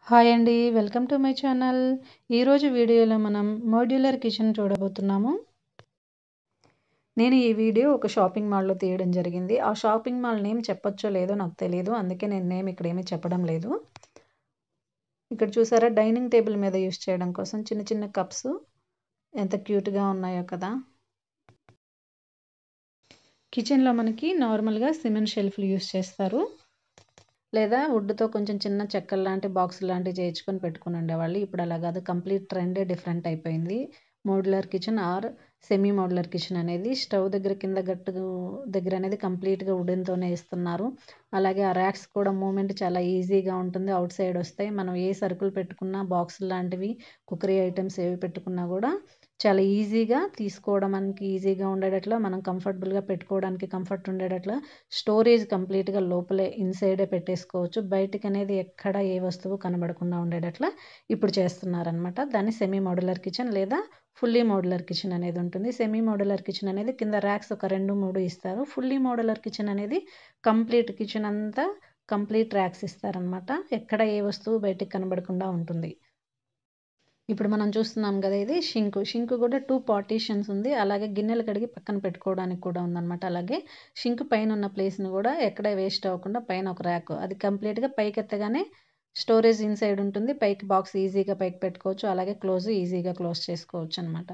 hi అండి welcome to my channel ఈరోజు వీడియోలో మనం మోడ్యులర్ కిచెన్ చూడబోతున్నాము నేను ఈ వీడియో ఒక షాపింగ్ మాల్లో తీయడం జరిగింది ఆ షాపింగ్ మాల్ నేమ్ చెప్పొచ్చో లేదో నాకు తెలియదు అందుకే నేను నేమ్ ఇక్కడ ఏమీ చెప్పడం లేదు ఇక్కడ చూసారా డైనింగ్ టేబుల్ మీద యూస్ చేయడం కోసం చిన్న చిన్న కప్స్ ఎంత క్యూట్గా ఉన్నాయో కదా కిచెన్లో మనకి నార్మల్గా సిమెంట్ షెల్ఫ్లు యూస్ చేస్తారు లేదా వుడ్తో కొంచెం చిన్న చెక్కలు లాంటి బాక్స్ లాంటివి చేయించుకొని పెట్టుకుని ఉండేవాళ్ళు ఇప్పుడు అలా కాదు కంప్లీట్ ట్రెండే డిఫరెంట్ అయిపోయింది modular kitchen or semi modular kitchen అనేది స్టవ్ దగ్గర కింద గట్టు దగ్గర అనేది కంప్లీట్గా వుడెన్తోనే ఇస్తున్నారు అలాగే ఆ ర్యాక్స్ కూడా మూమెంట్ చాలా ఈజీగా ఉంటుంది అవుట్ సైడ్ వస్తాయి మనం ఏ సరుకులు పెట్టుకున్నా బాక్స్ లాంటివి కుకరీ ఐటమ్స్ ఏవి పెట్టుకున్నా కూడా చాలా ఈజీగా తీసుకోవడానికి ఈజీగా ఉండేటట్లా మనం కంఫర్టబుల్గా పెట్టుకోవడానికి కంఫర్ట్ ఉండేటట్లా స్టోరేజ్ కంప్లీట్గా లోపలే ఇన్సైడే పెట్టేసుకోవచ్చు బయటికి అనేది ఎక్కడ ఏ వస్తువు కనబడకుండా ఉండేటట్లా ఇప్పుడు చేస్తున్నారనమాట దాన్ని సెమీ మోడ్యులర్ కిచెన్ లేదా ఫుల్లీ మోడ్యులర్ కిచెన్ అనేది ఉంటుంది సెమీ మోడ్యులర్ కిచెన్ అనేది కింద ర్యాక్స్ ఒక రెండు మూడు ఇస్తారు ఫుల్లీ మోడ్యులర్ కిచెన్ అనేది కంప్లీట్ కిచెన్ అంతా కంప్లీట్ ర్యాక్స్ ఇస్తారనమాట ఎక్కడ ఏ వస్తువు బయటికి కనబడకుండా ఉంటుంది ఇప్పుడు మనం చూస్తున్నాం కదా ఇది షింకు షింకు కూడా టూ పార్టీషన్స్ ఉంది అలాగే గిన్నెలు కడిగి పక్కన పెట్టుకోవడానికి కూడా ఉందన్నమాట అలాగే షింక్ పైన ఉన్న ప్లేస్ని కూడా ఎక్కడ వేస్ట్ అవ్వకుండా పైన ఒక ర్యాక్ అది కంప్లీట్గా పైకి ఎత్తగానే స్టోరేజ్ ఇన్సైడ్ ఉంటుంది పైకి బాక్స్ ఈజీగా పైకి పెట్టుకోవచ్చు అలాగే క్లోజ్ ఈజీగా క్లోజ్ చేసుకోవచ్చు అనమాట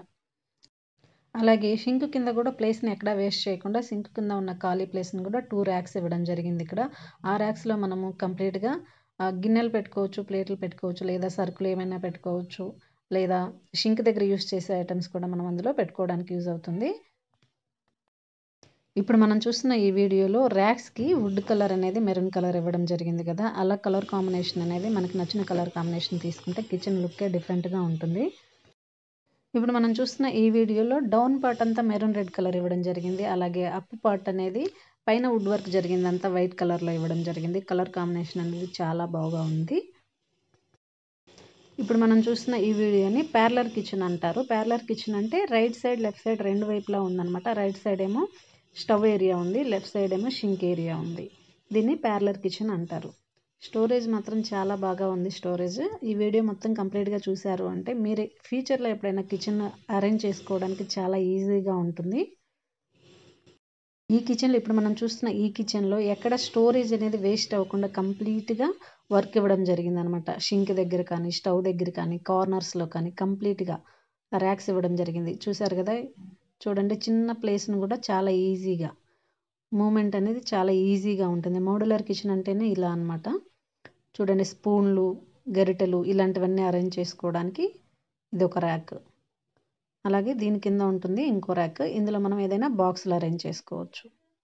అలాగే షింక్ కింద కూడా ప్లేస్ని ఎక్కడ వేస్ట్ చేయకుండా సింక్ కింద ఉన్న ఖాళీ ప్లేస్ని కూడా టూ ర్యాక్స్ ఇవ్వడం జరిగింది ఇక్కడ ఆ ర్యాక్స్లో మనము కంప్లీట్గా గిన్నెలు పెట్టుకోవచ్చు ప్లేట్లు పెట్టుకోవచ్చు లేదా సరుకులు ఏమైనా పెట్టుకోవచ్చు లేదా షింక్ దగ్గర యూస్ చేసే ఐటమ్స్ కూడా మనం అందులో పెట్టుకోవడానికి యూజ్ అవుతుంది ఇప్పుడు మనం చూస్తున్న ఈ వీడియోలో ర్యాక్స్కి వుడ్ కలర్ అనేది మెరూన్ కలర్ ఇవ్వడం జరిగింది కదా అలా కలర్ కాంబినేషన్ అనేది మనకి నచ్చిన కలర్ కాంబినేషన్ తీసుకుంటే కిచెన్ లుక్కే డిఫరెంట్గా ఉంటుంది ఇప్పుడు మనం చూస్తున్న ఈ వీడియోలో డౌన్ పార్ట్ అంతా మెరూన్ రెడ్ కలర్ ఇవ్వడం జరిగింది అలాగే అప్ పార్ట్ అనేది పైన వుడ్ వర్క్ జరిగింది అంతా వైట్ కలర్లో ఇవ్వడం జరిగింది కలర్ కాంబినేషన్ అనేది చాలా బాగా ఉంది ఇప్పుడు మనం చూస్తున్న ఈ వీడియోని ప్యార్లర్ కిచెన్ అంటారు ప్యార్లర్ కిచెన్ అంటే రైట్ సైడ్ లెఫ్ట్ సైడ్ రెండు వైపులా ఉందన్నమాట రైట్ సైడ్ ఏమో స్టవ్ ఏరియా ఉంది లెఫ్ట్ సైడ్ ఏమో షింక్ ఏరియా ఉంది దీన్ని ప్యార్లర్ కిచెన్ అంటారు స్టోరేజ్ మాత్రం చాలా బాగా ఉంది స్టోరేజ్ ఈ వీడియో మొత్తం కంప్లీట్గా చూశారు అంటే మీరు ఫ్యూచర్లో ఎప్పుడైనా కిచెన్ అరేంజ్ చేసుకోవడానికి చాలా ఈజీగా ఉంటుంది ఈ కిచెన్లో ఇప్పుడు మనం చూస్తున్న ఈ కిచెన్లో ఎక్కడ స్టోరేజ్ అనేది వేస్ట్ అవ్వకుండా కంప్లీట్గా వర్క్ ఇవ్వడం జరిగింది అనమాట షింక్ దగ్గర కానీ స్టవ్ దగ్గర కానీ కార్నర్స్లో కానీ కంప్లీట్గా ర్యాక్స్ ఇవ్వడం జరిగింది చూసారు కదా చూడండి చిన్న ప్లేస్ను కూడా చాలా ఈజీగా మూమెంట్ అనేది చాలా ఈజీగా ఉంటుంది మోడ్యులర్ కిచెన్ అంటేనే ఇలా అనమాట చూడండి స్పూన్లు గరిటెలు ఇలాంటివన్నీ అరేంజ్ చేసుకోవడానికి ఇది ఒక ర్యాక్ అలాగే దీని కింద ఉంటుంది ఇంకో ర్యాక్ ఇందులో మనం ఏదైనా బాక్స్లు అరేంజ్ చేసుకోవచ్చు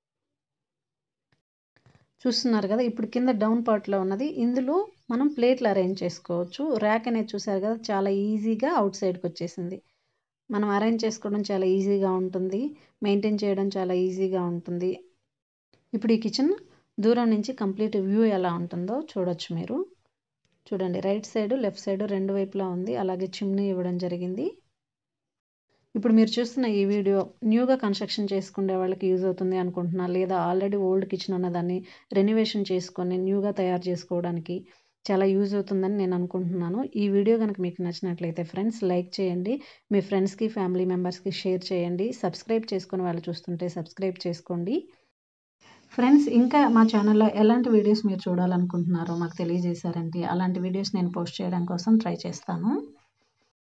చూస్తున్నారు కదా ఇప్పుడు కింద డౌన్ పార్ట్లో ఉన్నది ఇందులో మనం ప్లేట్లు అరేంజ్ చేసుకోవచ్చు ర్యాక్ అనేది చూసారు కదా చాలా ఈజీగా అవుట్ సైడ్కి వచ్చేసింది మనం అరేంజ్ చేసుకోవడం చాలా ఈజీగా ఉంటుంది మెయింటైన్ చేయడం చాలా ఈజీగా ఉంటుంది ఇప్పుడు ఈ కిచెన్ దూరం నుంచి కంప్లీట్ వ్యూ ఎలా ఉంటుందో చూడొచ్చు మీరు చూడండి రైట్ సైడ్ లెఫ్ట్ సైడ్ రెండు వైపులా ఉంది అలాగే చిమ్నీ ఇవ్వడం జరిగింది ఇప్పుడు మీరు చూస్తున్న ఈ వీడియో న్యూగా కన్స్ట్రక్షన్ చేసుకునే వాళ్ళకి యూజ్ అవుతుంది అనుకుంటున్నా లేదా ఆల్రెడీ ఓల్డ్ కిచెన్ ఉన్నదాన్ని రెనోవేషన్ చేసుకొని న్యూగా తయారు చేసుకోవడానికి చాలా యూజ్ అవుతుందని నేను అనుకుంటున్నాను ఈ వీడియో కనుక మీకు నచ్చినట్లయితే ఫ్రెండ్స్ లైక్ చేయండి మీ ఫ్రెండ్స్కి ఫ్యామిలీ మెంబర్స్కి షేర్ చేయండి సబ్స్క్రైబ్ చేసుకుని వాళ్ళు చూస్తుంటే సబ్స్క్రైబ్ చేసుకోండి ఫ్రెండ్స్ ఇంకా మా ఛానల్లో ఎలాంటి వీడియోస్ మీరు చూడాలనుకుంటున్నారో మాకు తెలియజేశారంటే అలాంటి వీడియోస్ నేను పోస్ట్ చేయడం కోసం ట్రై చేస్తాను